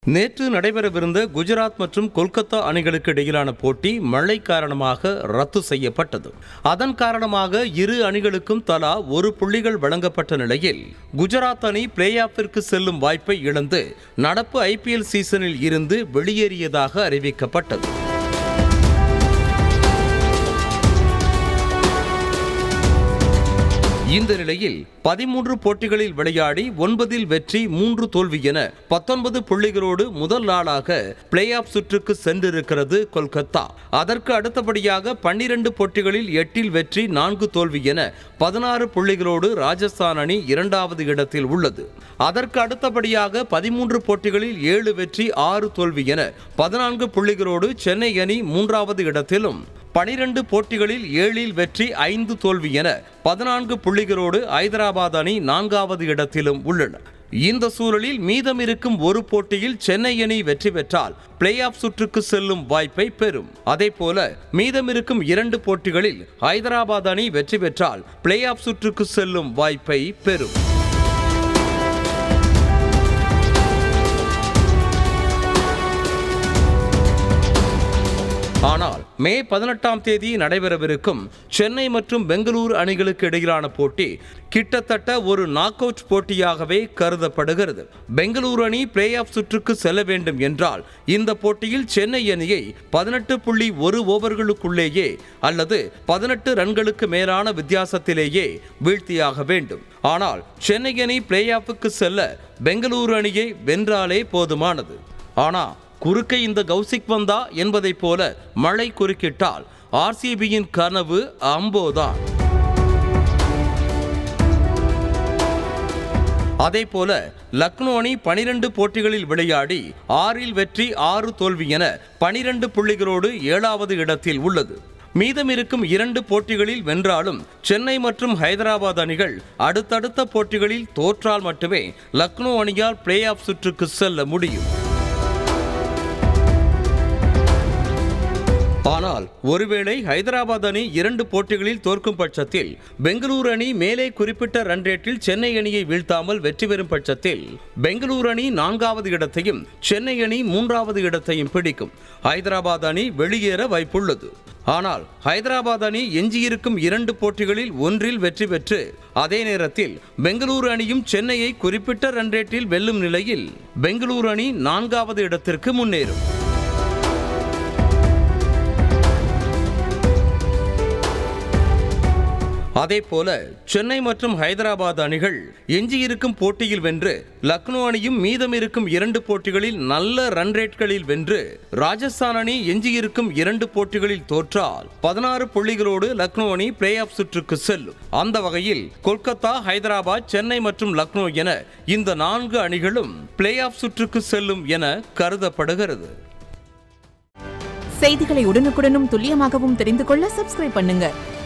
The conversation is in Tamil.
நேற்று நடைபெறவிருந்த குஜராத் மற்றும் கொல்கத்தா அணிகளுக்கு இடையிலான போட்டி மழை காரணமாக ரத்து செய்யப்பட்டது அதன் காரணமாக இரு அணிகளுக்கும் தலா ஒரு புள்ளிகள் வழங்கப்பட்ட நிலையில் குஜராத் அணி பிளே ஆஃபிற்கு செல்லும் வாய்ப்பை இழந்து நடப்பு ஐபிஎல் சீசனில் இருந்து வெளியேறியதாக அறிவிக்கப்பட்டது இந்த நிலையில் பதிமூன்று போட்டிகளில் விளையாடி ஒன்பதில் வெற்றி மூன்று தோல்வி என பத்தொன்பது புள்ளிகளோடு முதல் நாளாக பிளே ஆஃப் சுற்றுக்கு சென்றிருக்கிறது கொல்கத்தா அதற்கு அடுத்தபடியாக பன்னிரண்டு போட்டிகளில் எட்டில் வெற்றி நான்கு தோல்வி என பதினாறு புள்ளிகளோடு ராஜஸ்தான் அணி இரண்டாவது இடத்தில் உள்ளது அதற்கு அடுத்தபடியாக பதிமூன்று போட்டிகளில் ஏழு வெற்றி ஆறு தோல்வி என பதினான்கு புள்ளிகளோடு சென்னை அணி மூன்றாவது இடத்திலும் பனிரெண்டு போட்டிகளில் ஏழில் வெற்றி ஐந்து தோல்வி என பதினான்கு புள்ளிகளோடு ஐதராபாத் அணி நான்காவது இடத்திலும் உள்ளன இந்த சூழலில் மீதம் இருக்கும் ஒரு போட்டியில் சென்னை அணி வெற்றி பெற்றால் பிளே ஆஃப் சுற்றுக்கு செல்லும் வாய்ப்பை பெறும் அதே போல மீதமிருக்கும் இரண்டு போட்டிகளில் ஐதராபாத் அணி வெற்றி பெற்றால் பிளே ஆஃப் சுற்றுக்கு செல்லும் வாய்ப்பை பெறும் ஆனால் மே பதினெட்டாம் தேதி நடைபெறவிருக்கும் சென்னை மற்றும் பெங்களூரு அணிகளுக்கு இடையிலான போட்டி கிட்டத்தட்ட ஒரு நாக் அவுட் போட்டியாகவே கருதப்படுகிறது பெங்களூரு அணி பிளே ஆஃப் சுற்றுக்கு செல்ல வேண்டும் என்றால் இந்த போட்டியில் சென்னை அணியை பதினெட்டு புள்ளி ஒரு ஓவர்களுக்குள்ளேயே அல்லது பதினெட்டு ரன்களுக்கு மேலான வித்தியாசத்திலேயே வீழ்த்தியாக வேண்டும் ஆனால் சென்னை அணி பிளே ஆஃபுக்கு செல்ல பெங்களூரு அணியை வென்றாலே போதுமானது ஆனால் குறுக்கே இந்த கௌசிக் வந்தா என்பதைப் போல மழை குறுக்கிட்டால் ஆர்சிபியின் கனவு அம்போதான் அதே போல லக்னோ அணி பனிரெண்டு போட்டிகளில் விளையாடி ஆறில் வெற்றி ஆறு தோல்வி என பனிரெண்டு புள்ளிகளோடு ஏழாவது இடத்தில் உள்ளது மீதமிருக்கும் இரண்டு போட்டிகளில் வென்றாலும் சென்னை மற்றும் ஹைதராபாத் அணிகள் அடுத்தடுத்த போட்டிகளில் தோற்றால் மட்டுமே லக்னோ அணியால் பிளே ஆஃப் சுற்றுக்கு செல்ல முடியும் ஆனால் ஒருவேளை ஹைதராபாத் அணி இரண்டு போட்டிகளில் தோற்கும் பட்சத்தில் பெங்களூரு அணி மேலே குறிப்பிட்ட ரன் ரேட்டில் சென்னை அணியை வீழ்த்தாமல் வெற்றி பெறும் பட்சத்தில் பெங்களூரு அணி நான்காவது இடத்தையும் சென்னை அணி மூன்றாவது இடத்தையும் பிடிக்கும் ஹைதராபாத் அணி வெளியேற வாய்ப்புள்ளது ஆனால் ஹைதராபாத் அணி எஞ்சியிருக்கும் இரண்டு போட்டிகளில் ஒன்றில் வெற்றி பெற்று அதே நேரத்தில் பெங்களூரு அணியும் சென்னையை குறிப்பிட்ட ரன் ரேட்டில் வெல்லும் நிலையில் பெங்களூரு அணி நான்காவது இடத்திற்கு முன்னேறும் அதே போல சென்னை மற்றும் ஹைதராபாத் அணிகள் எஞ்சியிருக்கும் போட்டியில் வென்று லக்னோ அணியும் மீதம் இருக்கும் இரண்டு போட்டிகளில் நல்ல ரன் ரேட்களில் வென்று ராஜஸ்தான் அணி எஞ்சியிருக்கும் இரண்டு போட்டிகளில் தோற்றால் பதினாறு புள்ளிகளோடு லக்னோ அணி பிளே ஆஃப் சுற்றுக்கு செல்லும் அந்த வகையில் கொல்கத்தா ஹைதராபாத் சென்னை மற்றும் லக்னோ என இந்த நான்கு அணிகளும் பிளே ஆஃப் சுற்றுக்கு செல்லும் என கருதப்படுகிறது செய்திகளை உடனுக்குடனும் துல்லியமாகவும் தெரிந்து கொள்ள சப்ஸ்கிரைப் பண்ணுங்க